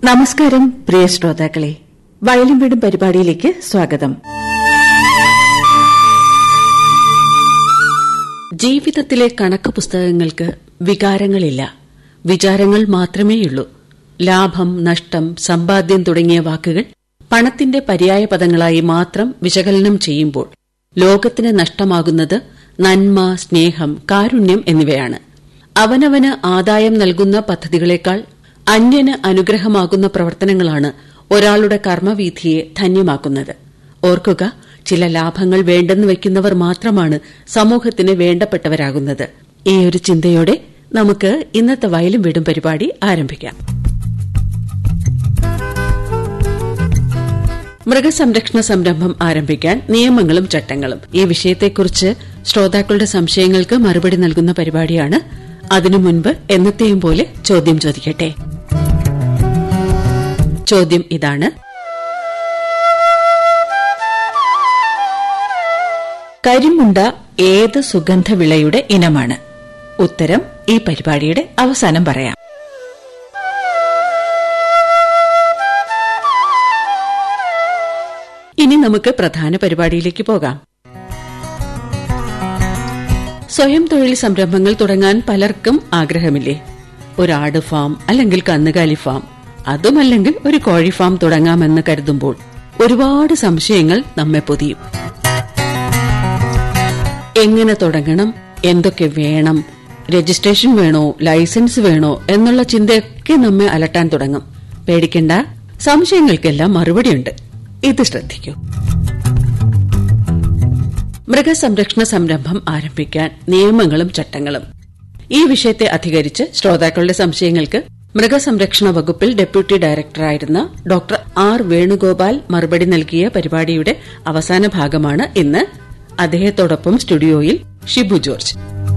നമസ്കാരം പ്രിയ ശ്രോതാക്കളെ വയലും വീടും പരിപാടിയിലേക്ക് സ്വാഗതം ജീവിതത്തിലെ കണക്ക് പുസ്തകങ്ങൾക്ക് വികാരങ്ങളില്ല വിചാരങ്ങൾ മാത്രമേയുള്ളൂ ലാഭം നഷ്ടം സമ്പാദ്യം തുടങ്ങിയ വാക്കുകൾ പണത്തിന്റെ പര്യായ പദങ്ങളായി മാത്രം വിശകലനം ചെയ്യുമ്പോൾ ലോകത്തിന് നഷ്ടമാകുന്നത് നന്മ സ്നേഹം കാരുണ്യം എന്നിവയാണ് അവനവന് ആദായം നൽകുന്ന പദ്ധതികളെക്കാൾ അന്യന് അനുഗ്രഹമാകുന്ന പ്രവർത്തനങ്ങളാണ് ഒരാളുടെ കർമ്മവീഥിയെ ധന്യമാക്കുന്നത് ഓർക്കുക ചില ലാഭങ്ങൾ വേണ്ടെന്ന് വയ്ക്കുന്നവർ മാത്രമാണ് സമൂഹത്തിന് വേണ്ടപ്പെട്ടവരാകുന്നത് ഈ ഒരു ചിന്തയോടെ നമുക്ക് ഇന്നത്തെ വയലും വീടും പരിപാടി ആരംഭിക്കാം മൃഗസംരക്ഷണ സംരംഭം ആരംഭിക്കാൻ നിയമങ്ങളും ചട്ടങ്ങളും ഈ വിഷയത്തെക്കുറിച്ച് ശ്രോതാക്കളുടെ സംശയങ്ങൾക്ക് മറുപടി നൽകുന്ന പരിപാടിയാണ് അതിനു മുൻപ് എന്നത്തെയും പോലെ ചോദ്യം ചോദിക്കട്ടെ ചോദ്യം ഇതാണ് കരിമുണ്ട ഏത് സുഗന്ധവിളയുടെ ഇനമാണ് ഉത്തരം ഈ പരിപാടിയുടെ അവസാനം പറയാം ഇനി നമുക്ക് പ്രധാന പരിപാടിയിലേക്ക് പോകാം സ്വയം തൊഴിൽ സംരംഭങ്ങൾ തുടങ്ങാൻ പലർക്കും ആഗ്രഹമില്ലേ ഒരു ആട് ഫാം അല്ലെങ്കിൽ കന്നുകാലി ഫാം അതുമല്ലെങ്കിൽ ഒരു കോഴി ഫാം തുടങ്ങാമെന്ന് കരുതുമ്പോൾ ഒരുപാട് സംശയങ്ങൾ നമ്മെ പൊതിയും എങ്ങനെ തുടങ്ങണം എന്തൊക്കെ വേണം രജിസ്ട്രേഷൻ വേണോ ലൈസൻസ് വേണോ എന്നുള്ള ചിന്തയൊക്കെ നമ്മെ അലട്ടാൻ തുടങ്ങും പേടിക്കണ്ട സംശയങ്ങൾക്കെല്ലാം മറുപടിയുണ്ട് ഇത് ശ്രദ്ധിക്കൂ മൃഗസംരക്ഷണ സംരംഭം ആരംഭിക്കാൻ നിയമങ്ങളും ചട്ടങ്ങളും ഈ വിഷയത്തെ അധികരിച്ച് ശ്രോതാക്കളുടെ സംശയങ്ങൾക്ക് മൃഗസംരക്ഷണ വകുപ്പിൽ ഡെപ്യൂട്ടി ഡയറക്ടറായിരുന്ന ഡോക്ടർ ആർ വേണുഗോപാൽ മറുപടി നൽകിയ പരിപാടിയുടെ അവസാന ഭാഗമാണ് ഇന്ന് അദ്ദേഹത്തോടൊപ്പം സ്റ്റുഡിയോയിൽ ഷിബു ജോർജ്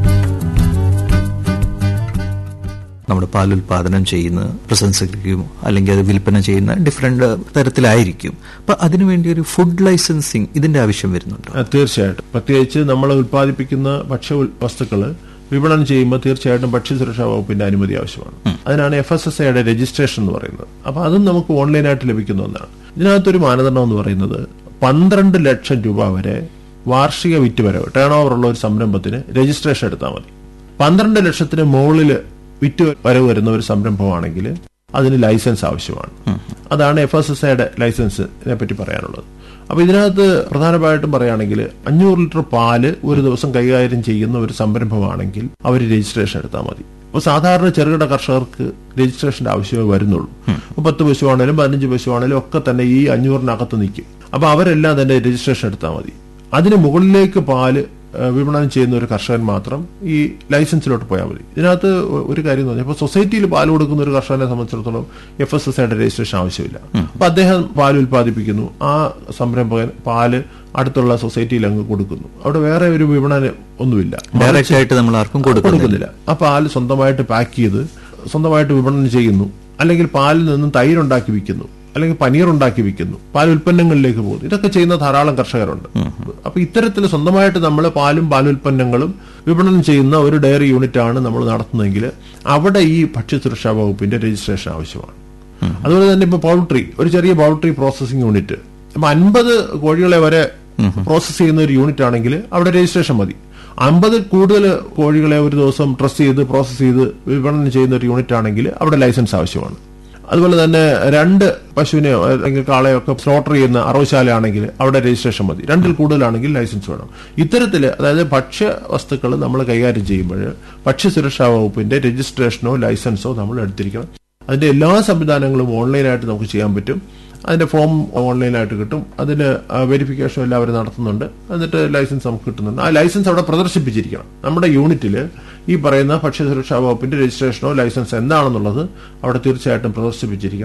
നമ്മുടെ പാലുൽപാദനം ചെയ്യുന്ന പ്രശംസിക്കും അല്ലെങ്കിൽ അത് വിൽപ്പന ചെയ്യുന്ന ഡിഫറെന്റ് തരത്തിലായിരിക്കും അപ്പൊ അതിനുവേണ്ടി ഒരു ഫുഡ് ലൈസൻസിങ് ഇതിന്റെ ആവശ്യം വരുന്നുണ്ടോ ആ, തീർച്ചയായിട്ടും പ്രത്യേകിച്ച് നമ്മൾ ഉൽപ്പാദിപ്പിക്കുന്ന ഭക്ഷ്യ ഉൽ- വസ്തുക്കള് വിപണനം ചെയ്യുമ്പോൾ തീർച്ചയായിട്ടും ഭക്ഷ്യസുരക്ഷാ വകുപ്പിന്റെ അനുമതി ആവശ്യമാണ് അതിനാണ് എഫ് എസ് എസ് ഐയുടെ രജിസ്ട്രേഷൻ എന്ന് പറയുന്നത് അപ്പൊ അതും നമുക്ക് ഓൺലൈനായിട്ട് ലഭിക്കുന്ന ഒന്നാണ് ഇതിനകത്തൊരു മാനദണ്ഡം എന്ന് പറയുന്നത് പന്ത്രണ്ട് ലക്ഷം രൂപ വരെ വാർഷിക വിറ്റുവരവ് ടേൺ ഓവർ ഉള്ള ഒരു സംരംഭത്തിന് രജിസ്ട്രേഷൻ എടുത്താൽ മതി പന്ത്രണ്ട് ലക്ഷത്തിന് മുകളിൽ വിറ്റ് വരവ് വരുന്ന ഒരു സംരംഭമാണെങ്കിൽ അതിന് ലൈസൻസ് ആവശ്യമാണ് അതാണ് എഫ് എസ് എസ് ഐയുടെ ലൈസൻസിനെ പറ്റി പറയാനുള്ളത് അപ്പൊ ഇതിനകത്ത് പ്രധാനമായിട്ടും പറയുകയാണെങ്കിൽ അഞ്ഞൂറ് ലിറ്റർ പാല് ഒരു ദിവസം കൈകാര്യം ചെയ്യുന്ന ഒരു സംരംഭമാണെങ്കിൽ അവർ രജിസ്ട്രേഷൻ എടുത്താൽ മതി അപ്പോൾ സാധാരണ ചെറുകിട കർഷകർക്ക് രജിസ്ട്രേഷന്റെ ആവശ്യമേ വരുന്നുള്ളൂ അപ്പൊ പത്ത് പശുവാണേലും പതിനഞ്ച് പശുവാണേലും ഒക്കെ തന്നെ ഈ അഞ്ഞൂറിനകത്ത് നിൽക്കും അപ്പൊ അവരെല്ലാം തന്നെ രജിസ്ട്രേഷൻ എടുത്താൽ മതി അതിന് മുകളിലേക്ക് പാല് ഏഹ്, വിപണനം ചെയ്യുന്ന ഒരു കർഷകൻ മാത്രം ഈ ലൈസൻസിലോട്ട് പോയാൽ മതി ഇതിനകത്ത് ഒരു കാര്യം എന്ന് പറഞ്ഞാൽ ഇപ്പോൾ സൊസൈറ്റിയിൽ പാൽ കൊടുക്കുന്ന ഒരു കർഷകനെ സംബന്ധിച്ചിടത്തോളം എഫ് എസ് എസ് ഐയുടെ രജിസ്ട്രേഷൻ ആവശ്യമില്ല അപ്പൊ അദ്ദേഹം പാൽ ഉൽപ്പാദിപ്പിക്കുന്നു ആ സംരംഭകൻ പാല് അടുത്തുള്ള സൊസൈറ്റിയിൽ അങ്ങ് കൊടുക്കുന്നു അവിടെ വേറെ ഒരു വിപണനം ഒന്നുമില്ല ഡയറക്റ്റ് ആയിട്ട് നമ്മൾ ആർക്കും കൊടുക്കുന്നില്ല കൊടുക്കുന്നില്ല ആ പാല് സ്വന്തമായിട്ട് പാക്ക് ചെയ്ത് സ്വന്തമായിട്ട് വിപണനം ചെയ്യുന്നു അല്ലെങ്കിൽ പാലിൽ നിന്നും തൈരുണ്ടാക്കി വിൽക്കുന്നു അല്ലെങ്കിൽ പനീർ ഉണ്ടാക്കി വിൽക്കുന്നു പാൽ ഉൽപ്പന്നങ്ങളിലേക്ക് പോകുന്നു ഇതൊക്കെ ചെയ്യുന്ന ധാരാളം കർഷകരുണ്ട് അപ്പൊ ഇത്തരത്തിൽ സ്വന്തമായിട്ട് നമ്മൾ പാലും പാലുൽപ്പന്നങ്ങളും വിപണനം ചെയ്യുന്ന ഒരു ഡയറി യൂണിറ്റ് ആണ് നമ്മൾ നടത്തുന്നതെങ്കിൽ അവിടെ ഈ ഭക്ഷ്യസുരക്ഷാ വകുപ്പിന്റെ രജിസ്ട്രേഷൻ ആവശ്യമാണ് അതുപോലെ തന്നെ ഇപ്പൊ പൗൾട്രി ഒരു ചെറിയ പൗൾട്രി പ്രോസസിംഗ് യൂണിറ്റ് അപ്പൊ അൻപത് കോഴികളെ വരെ പ്രോസസ് ചെയ്യുന്ന ഒരു യൂണിറ്റ് ആണെങ്കിൽ അവിടെ രജിസ്ട്രേഷൻ മതി അമ്പതിൽ കൂടുതൽ കോഴികളെ ഒരു ദിവസം ട്രസ് ചെയ്ത് പ്രോസസ് ചെയ്ത് വിപണനം ചെയ്യുന്ന ഒരു യൂണിറ്റ് ആണെങ്കിൽ അവിടെ ലൈസൻസ് ആവശ്യമാണ് അതുപോലെ തന്നെ രണ്ട് പശുവിനെയോ അല്ലെങ്കിൽ കാളയോ ഒക്കെ സ്ലോട്ടർ ചെയ്യുന്ന അറവശാലയാണെങ്കിൽ അവിടെ രജിസ്ട്രേഷൻ മതി രണ്ടിൽ കൂടുതലാണെങ്കിൽ ലൈസൻസ് വേണം ഇത്തരത്തിൽ അതായത് ഭക്ഷ്യ വസ്തുക്കൾ നമ്മൾ കൈകാര്യം ചെയ്യുമ്പോൾ ഭക്ഷ്യസുരക്ഷാ വകുപ്പിന്റെ രജിസ്ട്രേഷനോ ലൈസൻസോ നമ്മൾ എടുത്തിരിക്കണം അതിന്റെ എല്ലാ സംവിധാനങ്ങളും ഓൺലൈനായിട്ട് നമുക്ക് ചെയ്യാൻ പറ്റും അതിന്റെ ഫോം ഓൺലൈനായിട്ട് കിട്ടും അതിന് വെരിഫിക്കേഷൻ എല്ലാവരും നടത്തുന്നുണ്ട് എന്നിട്ട് ലൈസൻസ് നമുക്ക് കിട്ടുന്നുണ്ട് ആ ലൈസൻസ് അവിടെ പ്രദർശിപ്പിച്ചിരിക്കണം നമ്മുടെ യൂണിറ്റിൽ ഈ പറയുന്ന ഭക്ഷ്യസുരക്ഷാ വകുപ്പിന്റെ രജിസ്ട്രേഷനോ ലൈസൻസ് എന്താണെന്നുള്ളത് അവിടെ തീർച്ചയായിട്ടും പ്രദർശിപ്പിച്ചിരിക്കണം